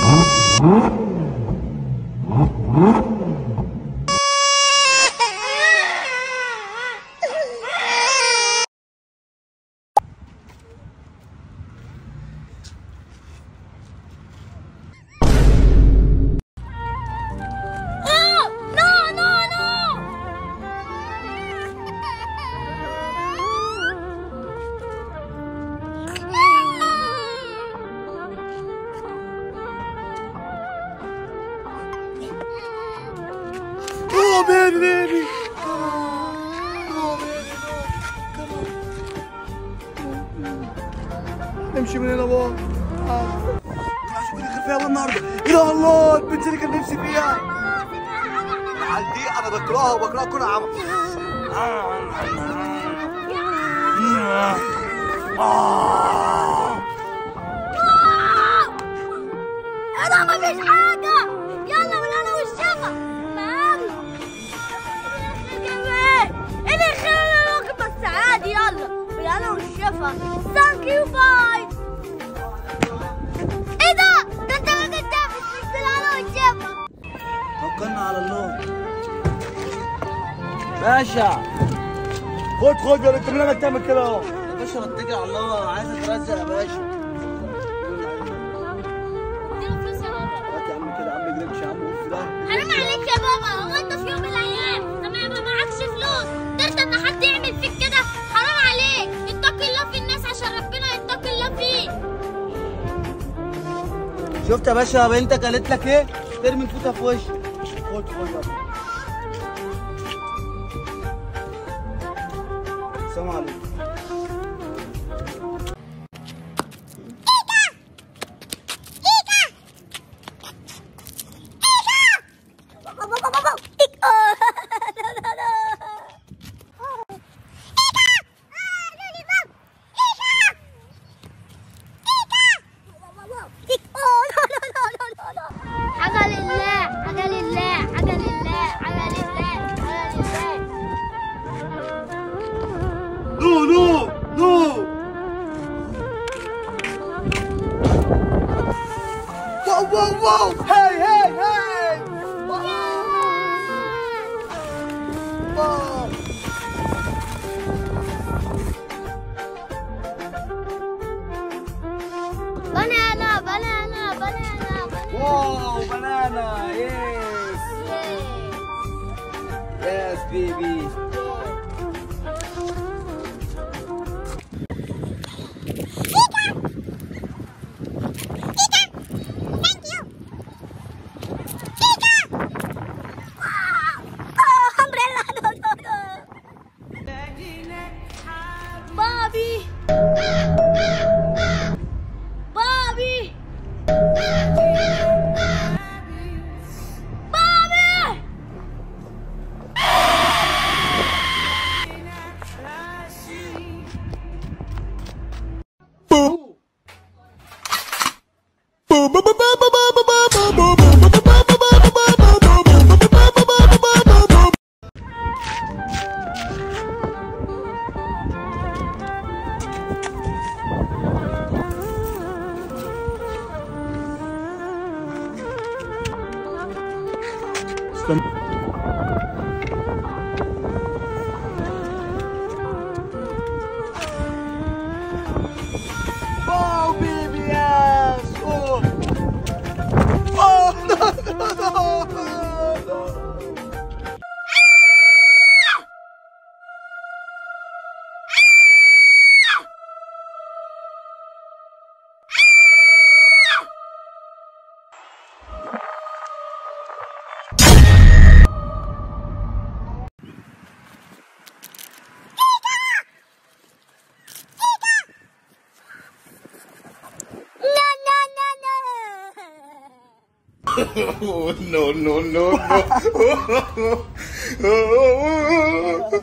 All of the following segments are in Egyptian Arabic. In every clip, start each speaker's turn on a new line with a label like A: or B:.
A: No! No, no, no!
B: Oh baby baby Come on Oh baby Come on امشي من هنا بابا شوف اللي داخل فيها أول النهارده يا الله البنت اللي كان نفسي فيها العيال دي انا بكرهها وبكرهها كل عمى
A: انا ما فيش حاجة يلا من انا والشفا اللي خلينا ناكل بس عادي يلا من انا والشفا ثانك يو باي ايه ده؟ ده انت ما تتنفس مش بالهنا والشفا
B: توكلنا على الله باشا خد خد يا انت منك تعمل كده اهو يا باشا بتجري على الله عايز اترزق يا باشا هات يا عم كده يا عم اجري امشي يا عم قول في ده
A: حرام عليك يا بابا هو انت في يوم من الايام لما يبقى معكش فلوس ترضى ان حد يعمل فيك كده حرام عليك اتقي الله في الناس عشان ربنا يتقي الله فيك
B: شفت يا باشا بنتك قالت لك ايه؟ ترمي الفوطه في وشك خد خد يلا السلام عليكم
A: حاجة لله حاجة لله حاجة لله حاجة لله حاجة لله
B: نو نو نو واو واو واو هاي هاي هاي واو
A: بنانا بنانا بنانا بنانا
B: واو بنانا يس يس بيبي
A: بابي بابي بابي
B: Oh, baby, yes! Oh! Oh, no, no, no, no, no.
A: No, no, no, no.
C: Oh, no, no, no, no.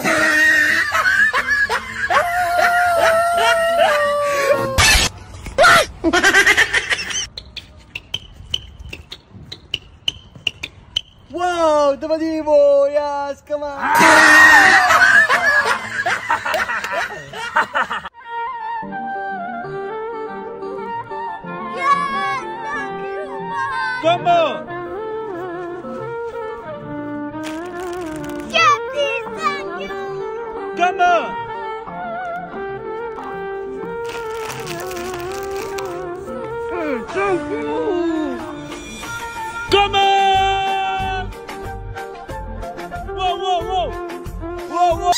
B: Wow, Dabadibo! Yes, come on!
A: Yes, thank you.
D: Comment
A: Captain, thank you.
D: Comment Comment Wow, wow, wow Wow, wow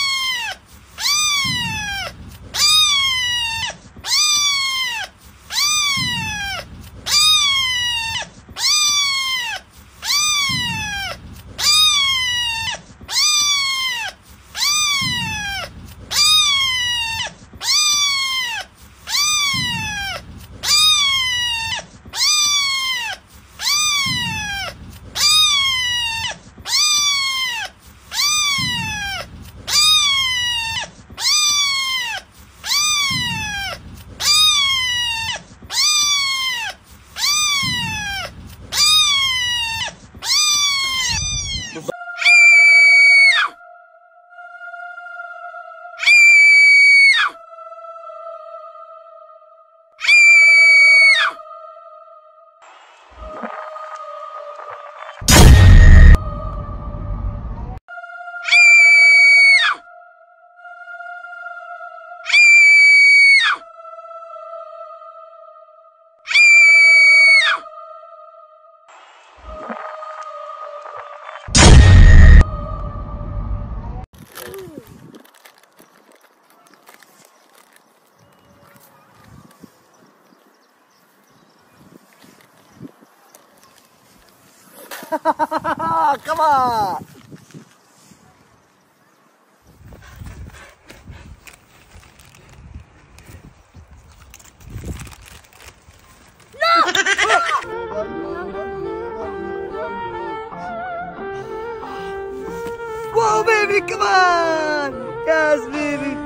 B: Ah, come on. Whoa, baby, come on! Yes, baby.